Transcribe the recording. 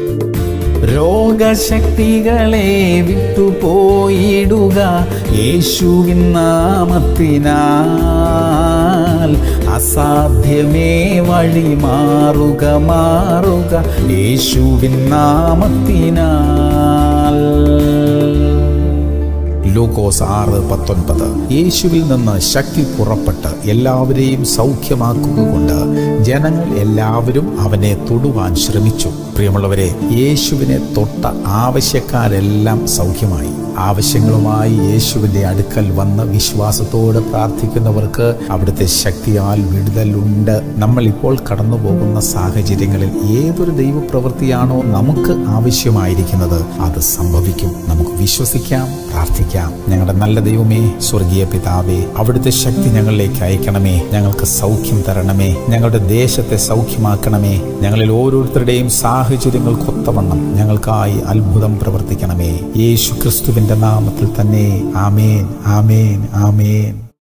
രോഗശക്തികളെ വിട്ടുപോയിടുക യേശുവിൻ നാമത്തിനാൽ അസാധ്യമേ വഴി മാറുക മാറുക യേശുവിൻ നാമത്തിനാൽ ലൂക്കോസ് ആറ് പത്തൊൻപത് യേശുവിൽ നിന്ന് ശക്തി പുറപ്പെട്ട് എല്ലാവരെയും സൗഖ്യമാക്കുക കൊണ്ട് ജനങ്ങൾ എല്ലാവരും അവനെ തൊടുവാൻ ശ്രമിച്ചു പ്രിയമുള്ളവരെ യേശുവിനെ തൊട്ട ആവശ്യക്കാരെല്ലാം സൗഖ്യമായി ആവശ്യങ്ങളുമായി യേശുവിൻ്റെ അടുക്കൽ വന്ന് വിശ്വാസത്തോടെ പ്രാർത്ഥിക്കുന്നവർക്ക് അവിടുത്തെ ശക്തിയാൽ വിടുതലുണ്ട് നമ്മൾ ഇപ്പോൾ കടന്നു പോകുന്ന സാഹചര്യങ്ങളിൽ ഏതൊരു ദൈവപ്രവൃത്തിയാണോ നമുക്ക് ആവശ്യമായിരിക്കുന്നത് അത് സംഭവിക്കും നമുക്ക് വിശ്വസിക്കാം പ്രാർത്ഥിക്കാം ഞങ്ങളുടെ നല്ല ദൈവമേ സ്വർഗീയ പിതാവേ അവിടുത്തെ ശക്തി ഞങ്ങളിലേക്ക് അയക്കണമേ ഞങ്ങൾക്ക് സൗഖ്യം തരണമേ ഞങ്ങളുടെ ദേശത്തെ സൗഖ്യമാക്കണമേ ഞങ്ങളിൽ ഓരോരുത്തരുടെയും സാഹചര്യങ്ങൾ കൊത്തവണ്ണം ഞങ്ങൾക്കായി അത്ഭുതം പ്രവർത്തിക്കണമേ യേശു ക്രിസ്തുവിന്റെ നാമത്തിൽ തന്നെ ആമേൻ ആമേൻ ആമേൻ